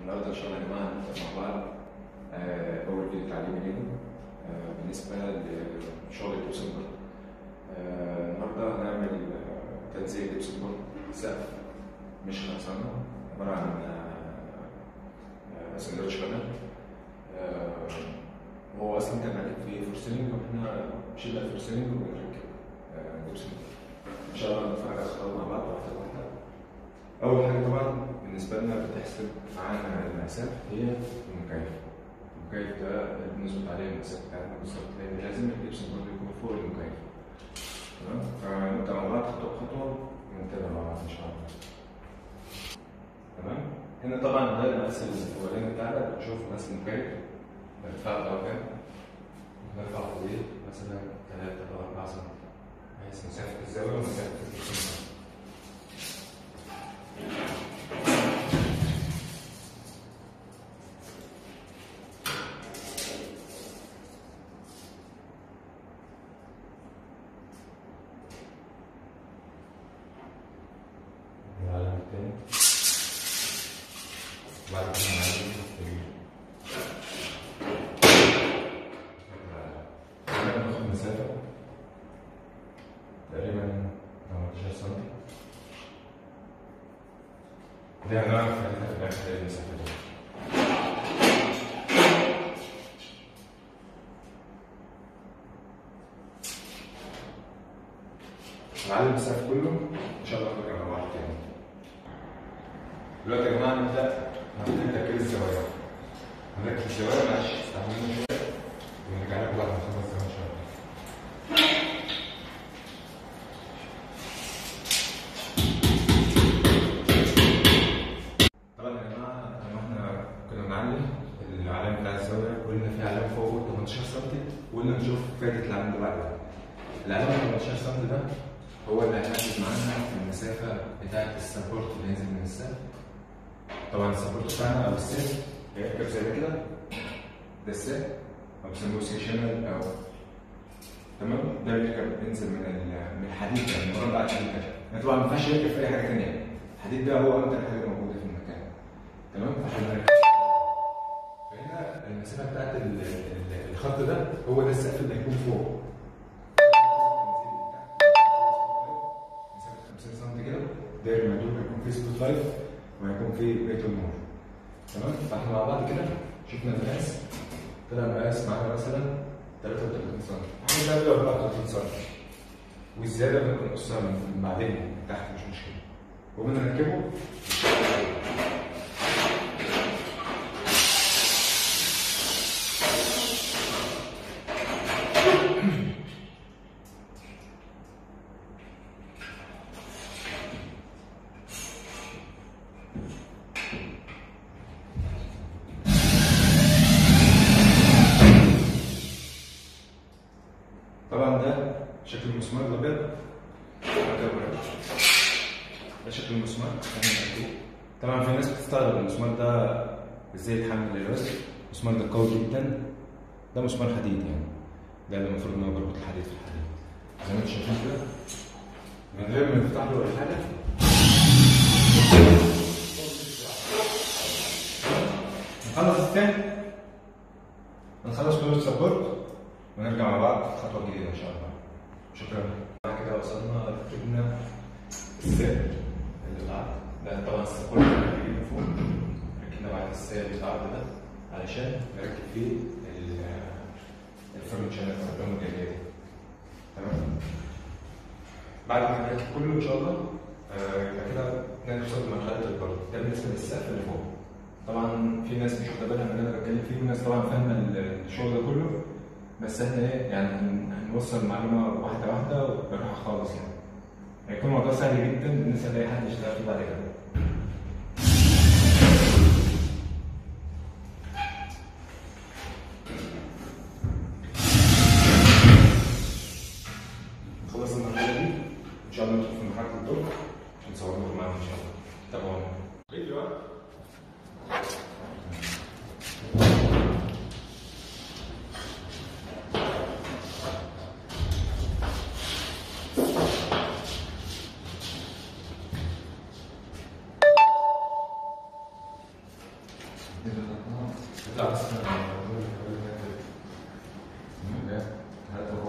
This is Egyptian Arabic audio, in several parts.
النهارده ان شاء الله يا جماعه هنبدا مع بعض آه، اول فيديو تعليمي لينا آه، بالنسبه لشغل الدوسنبرج آه، النهارده هنعمل آه، تنزيل ديبسنبرج سقف مش خرسانه عباره عن سندوتش بانل هو اصلا كان راكب فيه فورسيلينج واحنا شلنا الفورسيلينج وبنركب آه، ديبسنبرج ان شاء الله نتفرج على الخطوات مع بعض واحده واحده اول حاجه طبعا بالنسبه لنا بتحسب معانا المقاسات هي المكيف المكيف ده بنظبط عليه المقاسات بتاعتنا بالظبط لان لازم اللبس برضه يكون فوق المكيف تمام فنبدا مع بعض خطوه بخطوه ونتابع مع بعض ان شاء الله تمام هنا طبعا ده المقاس الاولاني بتاعنا بنشوف مقاس المكيف الارتفاع بتاعه كام نرفع فوقيه مثلا 3 او 4 سم بحيث مسافه الزاويه ومسافه الكرسي العلامة التاني بعد كده نعلم هنا ناخد مسافة تقريبا 18 سم دي هنعرف ساعتها في الآخر ايه المسافة دي نعلم المسافة كله إن شاء الله نرجع مع بعض تاني دلوقتي يا جماعة نبدأ نبدأ تركيب الزوايا هنركب الزوايا معلش استحملونا شوية ونرجع لكم بعد ما نخلص زمان شوية طبعا يا جماعة لما احنا كنا بنعلم العلامة بتاع الزاوية قلنا في علامة فوق 18 سم وقلنا نشوف فايدة العلامة ده بعد كده العلامة 18 سم ده هو اللي هيحدد معانا المسافة بتاعة السبورت اللي هينزل من السقف طبعا السبورت بتاعنا او السيف هيركب زي ده كده ده السيف او بيسموه سيشنال او تمام ده بيركب بينزل من ال- من الحديد ده من مربع الحديد ده يعني طبعا ما ينفعش يركب في اي حاجه ثانيه الحديد ده هو امتر حاجه موجوده في المكان تمام فاحنا بنركب فهنا المسافه بتاعت ال- ال- الخط ده هو ده السقف اللي هيكون فوق مسافه 50 سم كده داير مدور هيكون فيه سبوت لايت وهيكون فيه بيت النور تمام فاحنا مع بعض كده شفنا المقاس طلع مقاس معانا مثلا 33 سم احنا بنعمل 34 سم والزياده بنقصها من بعدين من تحت مش مشكله وبنركبه طبعا ده شكل المسمار الابيض ده شكل المسمار خلينا نوريكم. طبعا في ناس بتستغرب المسمار ده ازاي يتحمل الوزن المسمار ده قوي جدا ده مسمار حديد يعني ده اللي المفروض ان هو بيربط الحديد في الحديد زي ما انتم شايفين كده من غير ما نفتح له ولا حاجه نخلص الثاني نخلص كل السبورت ونرجع مع بعض في خطوه جديده ان شاء الله شكرا بعد كده وصلنا ركبنا السير اللي بعد ده طبعا السبورت اللي بيجي فوق ركبنا بعد السير اللي بعد ده علشان نركب فيه ال- الفرنتشر اللي قدام الجايه دي تمام بعد ما نركب كله ان شاء الله آه، يبقى كده نوصل لمرحله البرد ده بالنسبه للسقف اللي فوق طبعا في ناس مش واخده بالها من اللي انا بتكلم فيه وناس طبعا فاهمه ال- الشغل ده كله بس احنا ايه يعني هن- هنوصل المعلومه واحده واحده وبالراحه خالص يعني هيكون الموضوع سهل جدا بالنسبه لاي حد يشتغل فيه بعد كده خلص المرحله دي ان شاء الله ندخل في مرحله الدور عشان نصور لكم معانا ان شاء الله تابعونا فيديو لا بس هذا هو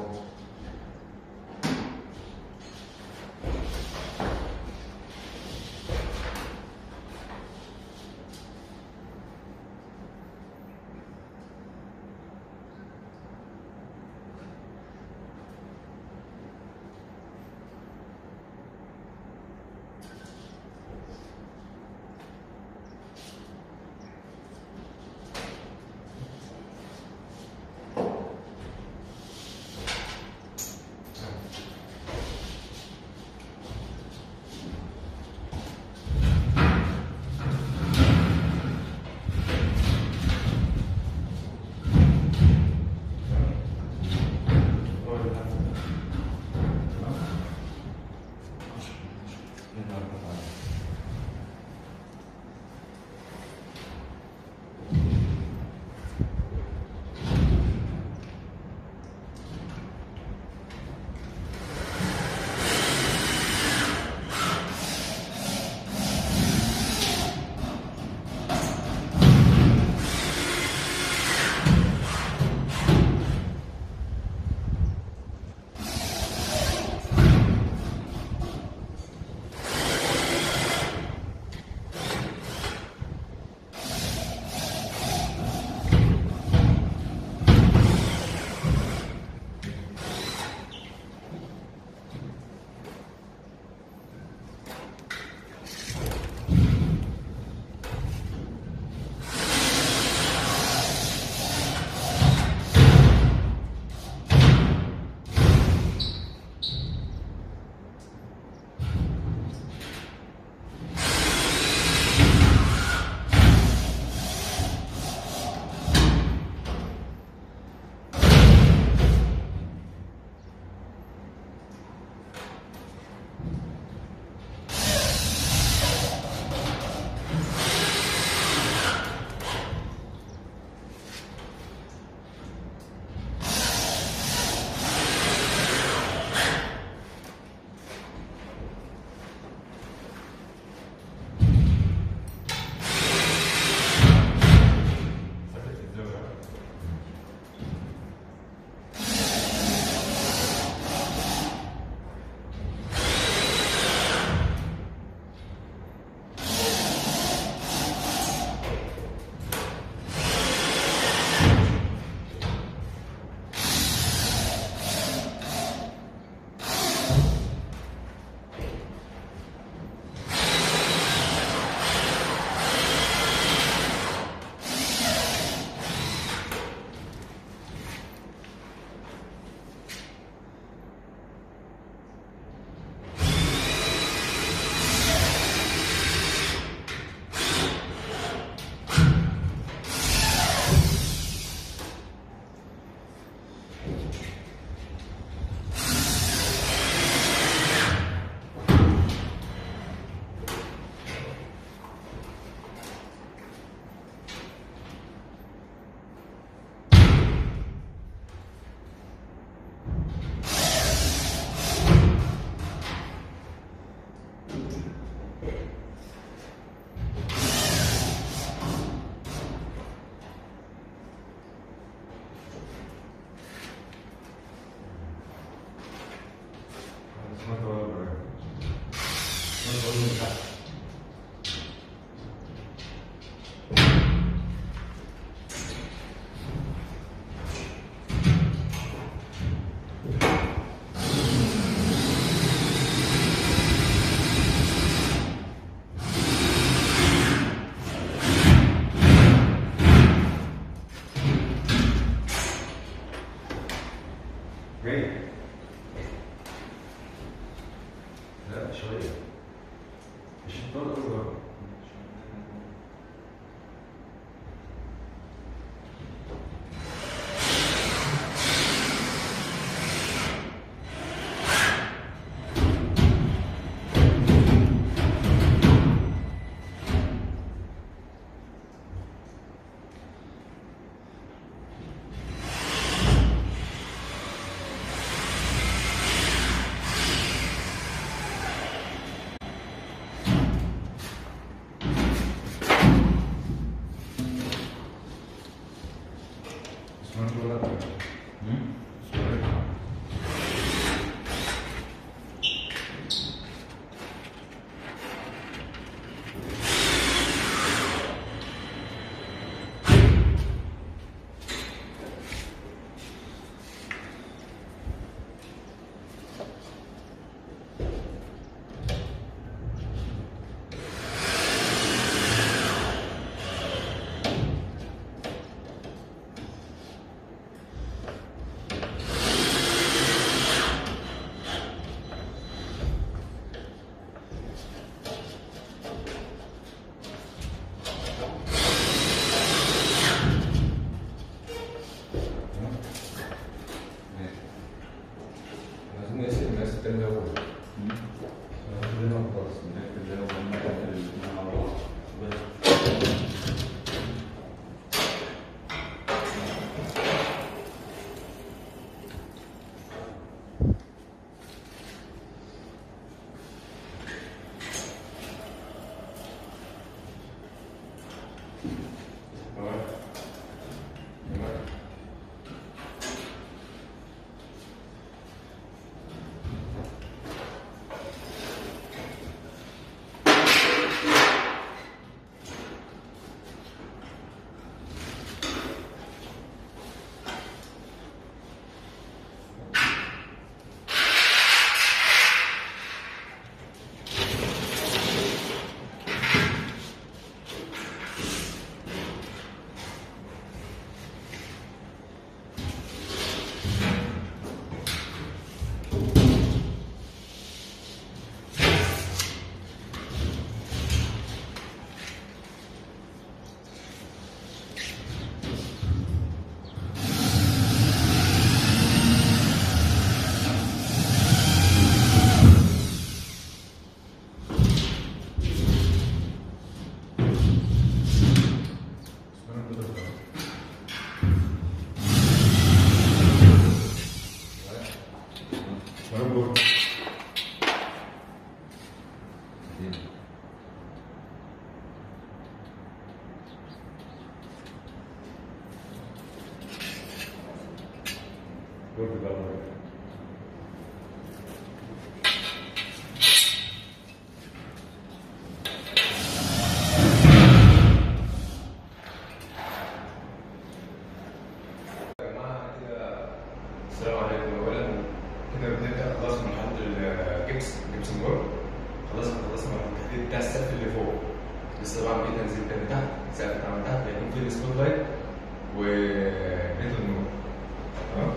جاي لا شوية مش هتطول قوي برضه اللي فوق لسه طبعا في تنزيل تاني تحت سقف بتاع تحت هيكون في السبوت لايت وبيت النور تمام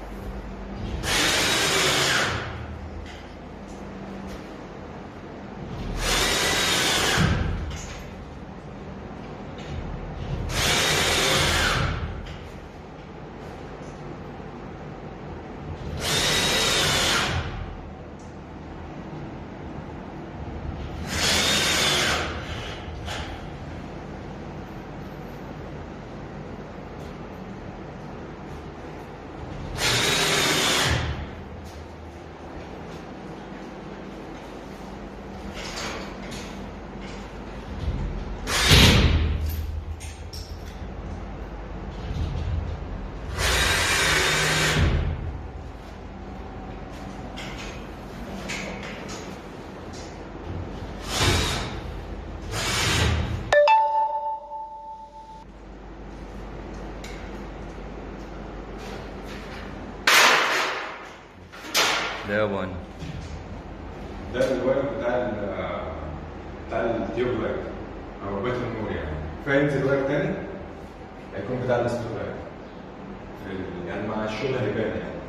ده وان ده الواير بتاع ال بتاع التيوب لايت او بيت النور يعني فينزل واير تاني هيكون بتاع السبوت لايت في ال- يعني مع الشغل هيبان يعني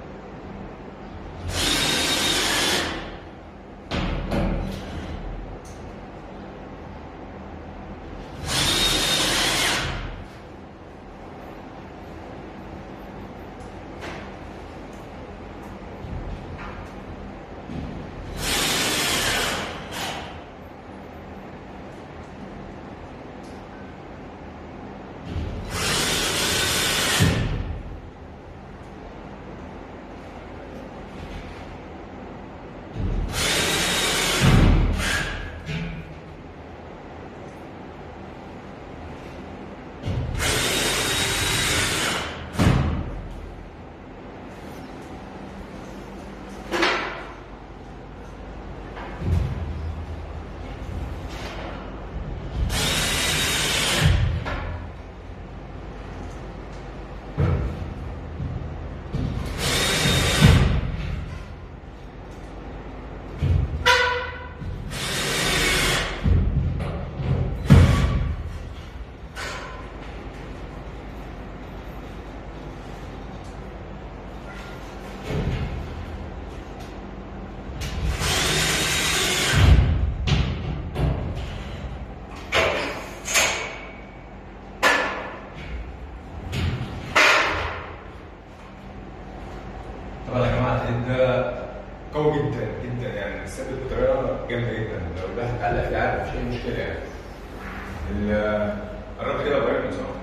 طبعا يا جماعه الحديد ده قوي جدا جدا يعني ثابت بطريقه جامده جدا لو ده هتعلق فيه عارف مفيش اي مشكله يعني ال- قربت كده اوريك بصراحه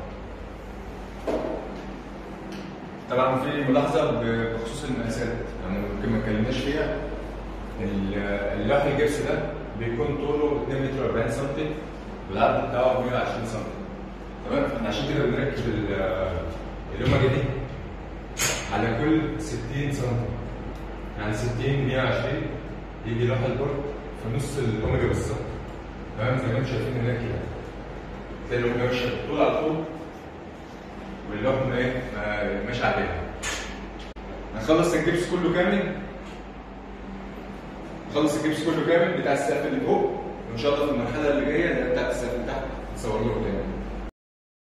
طبعا في ملاحظه ب- بخصوص المقاسات يعني ممكن ما اتكلمناش فيها ال- اللوح الجبس ده بيكون طوله 2 متر 40 سم والعرض بتاعه 120 سم تمام احنا عشان كده بنركب ال- اللومه دي على كل 60 سم يعني 60 120 يجي لوح البورد في نص الاوميجا بالظبط تمام زي ما انتم شايفين هناك كده تلاقي الاوميجا ماشيه بالطول على طول واللوح ما ايه ما- ماشي عليها هنخلص الجبس كله كامل نخلص الجبس كله كامل بتاع السقف اللي فوق وان شاء الله في المرحله اللي جايه اللي هي بتاعت السقف اللي تحت نصور له تاني